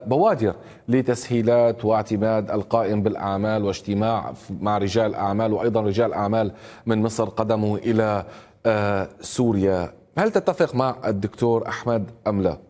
بوادر لتسهيلات واعتماد القائم بالاعمال واجتماع مع رجال اعمال وايضا رجال اعمال من مصر قدموا الى آه، سوريا، هل تتفق مع الدكتور احمد ام لا؟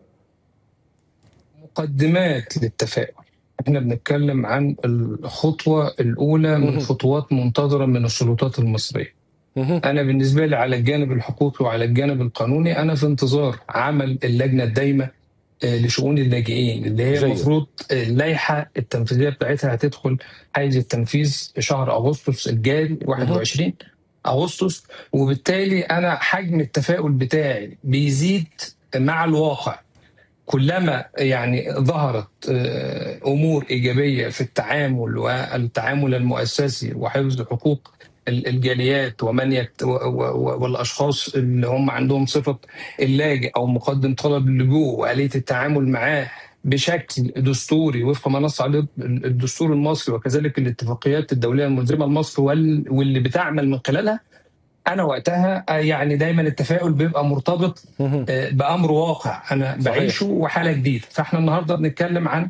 مقدمات للتفاؤل احنا بنتكلم عن الخطوه الاولى من خطوات منتظره من السلطات المصريه. انا بالنسبه لي على الجانب الحقوقي وعلى الجانب القانوني انا في انتظار عمل اللجنه الدايمه لشؤون اللاجئين اللي هي المفروض اللائحه التنفيذيه بتاعتها هتدخل حيز التنفيذ شهر اغسطس الجاري 21 اغسطس وبالتالي انا حجم التفاؤل بتاعي بيزيد مع الواقع كلما يعني ظهرت امور ايجابيه في التعامل والتعامل المؤسسي وحفظ حقوق الجاليات ومن يكت... والاشخاص اللي هم عندهم صفه اللاجئ او مقدم طلب اللجوء واليه التعامل معاه بشكل دستوري وفق ما نص عليه الدستور المصري وكذلك الاتفاقيات الدوليه الملزمه لمصر وال... واللي بتعمل من خلالها انا وقتها يعني دايما التفاؤل بيبقى مرتبط بامر واقع انا بعيشه وحاله جديده فاحنا النهارده بنتكلم عن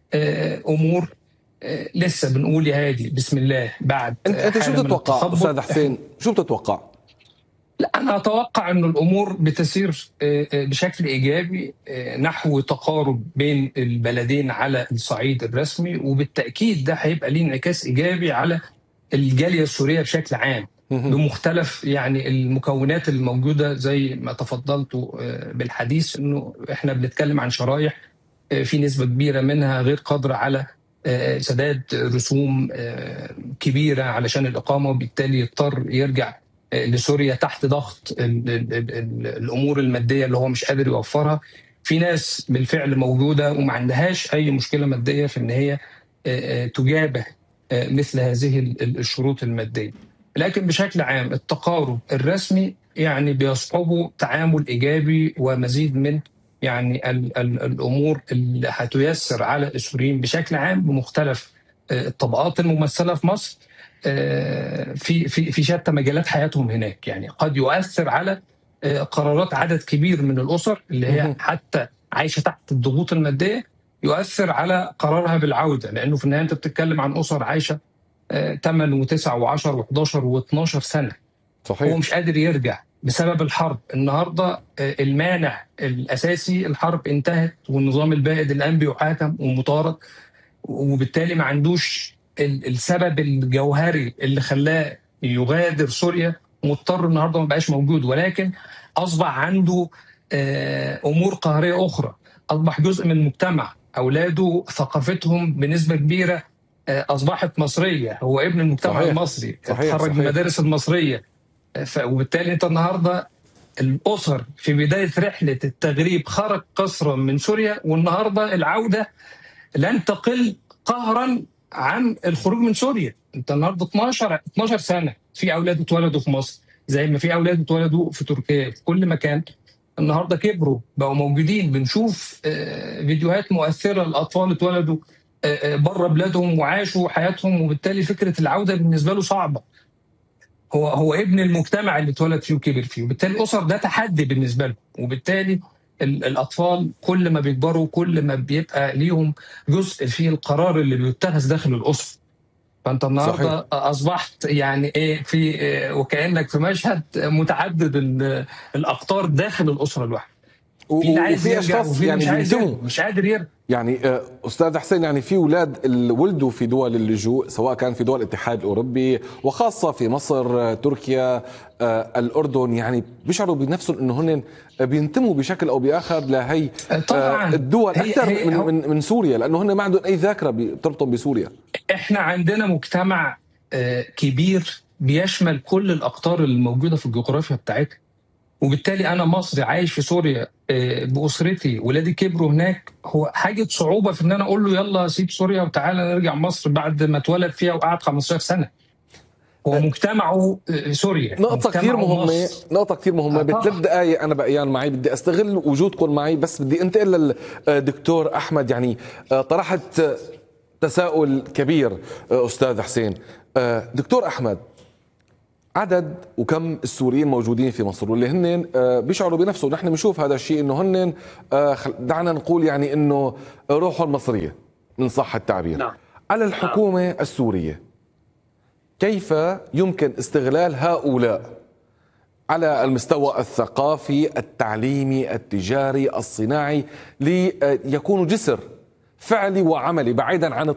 امور لسه بنقول يا هادي بسم الله بعد انت انت شو بتتوقع استاذ حسين شو بتتوقع؟ لا انا اتوقع انه الامور بتسير بشكل ايجابي نحو تقارب بين البلدين على الصعيد الرسمي وبالتاكيد ده هيبقى ليه انعكاس ايجابي على الجاليه السوريه بشكل عام بمختلف يعني المكونات الموجوده زي ما تفضلتوا بالحديث انه احنا بنتكلم عن شرايح في نسبه كبيره منها غير قادره على سداد رسوم كبيره علشان الاقامه وبالتالي يضطر يرجع لسوريا تحت ضغط الامور الماديه اللي هو مش قادر يوفرها في ناس بالفعل موجوده وما عندهاش اي مشكله ماديه في ان هي تجابه مثل هذه الشروط الماديه لكن بشكل عام التقارب الرسمي يعني بيصحبه تعامل ايجابي ومزيد من يعني ال ال الامور اللي هتيسر على السوريين بشكل عام بمختلف الطبقات الممثله في مصر في في في شتى مجالات حياتهم هناك يعني قد يؤثر على قرارات عدد كبير من الاسر اللي هي حتى عايشه تحت الضغوط الماديه يؤثر على قرارها بالعوده لانه في النهايه انت بتتكلم عن اسر عايشه 8 و9 و10 و11 و12 سنه صحيح هو مش قادر يرجع بسبب الحرب النهارده المانع الاساسي الحرب انتهت والنظام البائد الان بيحاكم ومطارد وبالتالي ما عندوش السبب الجوهري اللي خلاه يغادر سوريا مضطر النهارده ما بقاش موجود ولكن اصبح عنده امور قهريه اخرى اصبح جزء من المجتمع اولاده ثقافتهم بنسبه كبيره اصبحت مصريه هو ابن المجتمع صحيح. المصري صحيح. اتخرج من صحيح. المدارس المصريه وبالتالي انت النهارده الاسر في بدايه رحله التغريب خرج قسرا من سوريا والنهارده العوده لن تقل قهرا عن الخروج من سوريا انت النهارده 12 12 سنه في اولاد اتولدوا في مصر زي ما في اولاد اتولدوا في تركيا في كل مكان النهارده كبروا بقوا موجودين بنشوف فيديوهات مؤثره لاطفال اتولدوا بره بلادهم وعاشوا حياتهم وبالتالي فكره العوده بالنسبه له صعبه هو هو ابن المجتمع اللي اتولد فيه وكبر فيه وبالتالي الاسر ده تحدي بالنسبه له وبالتالي الاطفال كل ما بيكبروا كل ما بيبقى ليهم جزء في القرار اللي بيتخذ داخل الاسره فانت النهارده صحيح. اصبحت يعني ايه في إيه وكانك في مشهد متعدد الاقطار داخل الاسره الواحده في اللي عايز وفي يرجع اشخاص وفي اللي يعني مش عايز بينتموا يرجع مش قادر يرجع يعني آه، استاذ حسين يعني في اولاد اللي ولدوا في دول اللجوء سواء كان في دول الاتحاد الاوروبي وخاصه في مصر آه، تركيا آه، الاردن يعني بيشعروا بنفسهم انه هن بينتموا بشكل او باخر لهي آه، طبعاً. الدول هي- اكثر هي- من, هو- من من سوريا لانه هن ما عندهم اي ذاكره بتربطهم بسوريا احنا عندنا مجتمع آه، كبير بيشمل كل الاقطار الموجوده في الجغرافيا بتاعتها وبالتالي انا مصري عايش في سوريا آه، باسرتي ولادي كبروا هناك هو حاجه صعوبه في ان انا اقول له يلا سيب سوريا وتعالى نرجع مصر بعد ما اتولد فيها وقعد 15 سنه هو مجتمعه آه، سوريا نقطة كثير مجتمعه مهمة مصر. نقطة كثير مهمة آه، طبعاً. بثلاث دقائق أنا بقيان معي بدي أستغل وجودكم معي بس بدي أنتقل للدكتور أحمد يعني آه، طرحت آه، تساؤل كبير آه، أستاذ حسين آه، دكتور أحمد عدد وكم السوريين موجودين في مصر واللي هن آه، بيشعروا بنفسه نحن بنشوف هذا الشيء انه هن آه، خل- دعنا نقول يعني انه روحهم المصريه من صح التعبير نعم. على الحكومه السوريه كيف يمكن استغلال هؤلاء على المستوى الثقافي التعليمي التجاري الصناعي ليكونوا جسر فعلي وعملي بعيدا عن